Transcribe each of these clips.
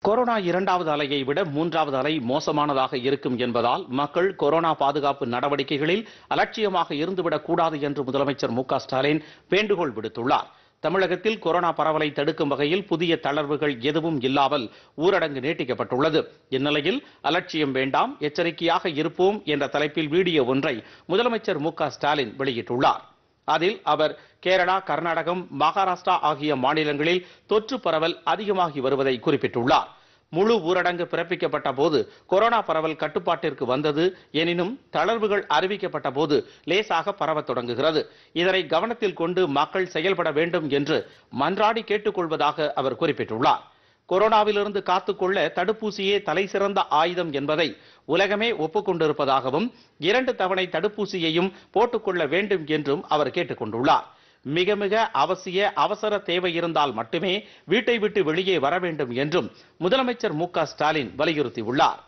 corona இரண்டாவது அலையை விட மூன்றாவது அலை மோசமானதாக இருக்கும் என்பதால் மக்கள் கொரோனா பாதுகாப்பு நடவடிக்கைகளில் அலட்சியமாக இருந்துவிடக் கூடாது என்று முதலமைச்சர் மு க ஸ்டாலின் வேண்டுகோள் விடுத்துள்ளார் தமிழகத்தில் கொரோனா பரவலை தடுக்கும் வகையில் புதிய தளர்வுகள் எதுவும் இல்லாமல் ஊரடங்கு நீட்டிக்கப்பட்டுள்ளது இந்நிலையில் அலட்சியம் வேண்டாம் எச்சரிக்கையாக இருப்போம் என்ற தலைப்பில் வீடியோ ஒன்றை முதலமைச்சர் மு க ஸ்டாலின் வெளியிட்டுள்ளார் அதில் அவர் கேரளா கர்நாடகம் மகாராஷ்டிரா ஆகிய மாநிலங்களில் தொற்று பரவல் அதிகமாகி வருவதை குறிப்பிட்டுள்ளார் முழு ஊரடங்கு பிறப்பிக்கப்பட்ட போது கொரோனா பரவல் கட்டுப்பாட்டிற்கு வந்தது எனினும் தளர்வுகள் அறிவிக்கப்பட்ட போது லேசாக பரவத் தொடங்குகிறது இதனை கவனத்தில் கொண்டு மக்கள் செயல்பட வேண்டும் என்று மன்றாடி கேட்டுக்கொள்வதாக அவர் குறிப்பிட்டுள்ளார் கொரோனாவிலிருந்து காத்துக்கொள்ள தடுப்பூசியே தலைசிறந்த ஆயுதம் என்பதை உலகமே ஒப்புக்கொண்டிருப்பதாகவும் இரண்டு தவணை தடுப்பூசியையும் போட்டுக்கொள்ள வேண்டும் என்றும் அவர் கேட்டுக்கொண்டுள்ளார் மிக மிக அவசிய அவசர தேவை இருந்தால் மட்டுமே வீட்டை விட்டு வெளியே வர வேண்டும் என்றும் முதலமைச்சர் மு க ஸ்டாலின் வலியுறுத்தியுள்ளார்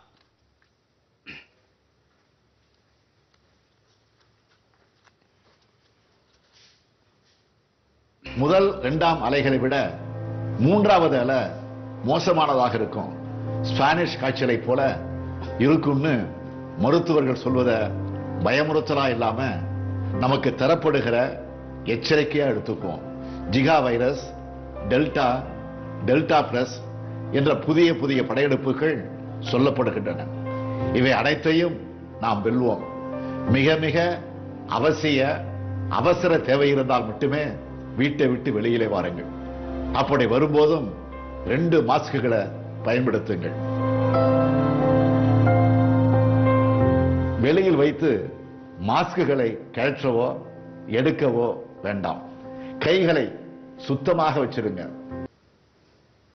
முதல் இரண்டாம் அலைகளை விட மூன்றாவது அலை மோசமானதாக இருக்கும் ஸ்பானிஷ் காய்ச்சலை போல இருக்கும்னு மருத்துவர்கள் சொல்வத பயமுறுத்தலா இல்லாம நமக்கு தரப்படுகிற எச்சரிக்கையா எடுத்துக்குவோம் Zika virus delta delta plus என்ற புதிய புதிய படையெடுப்புகள் சொல்லப்படுகின்றன இவை அனைத்தையும் நாம் வெல்வோம் மிக மிக அவசிய அவசர தேவை இருந்தால் மட்டுமே வீட்டை விட்டு வெளியிலே வாருங்கள் அப்படி வரும்போதும் ரெண்டு மாஸ்குகளை பயன்படுத்துங்கள் வெளியில் வைத்து மாஸ்குகளை கழற்றவோ எடுக்கவோ வேண்டாம் கைகளை சுத்தமாக வச்சிருங்க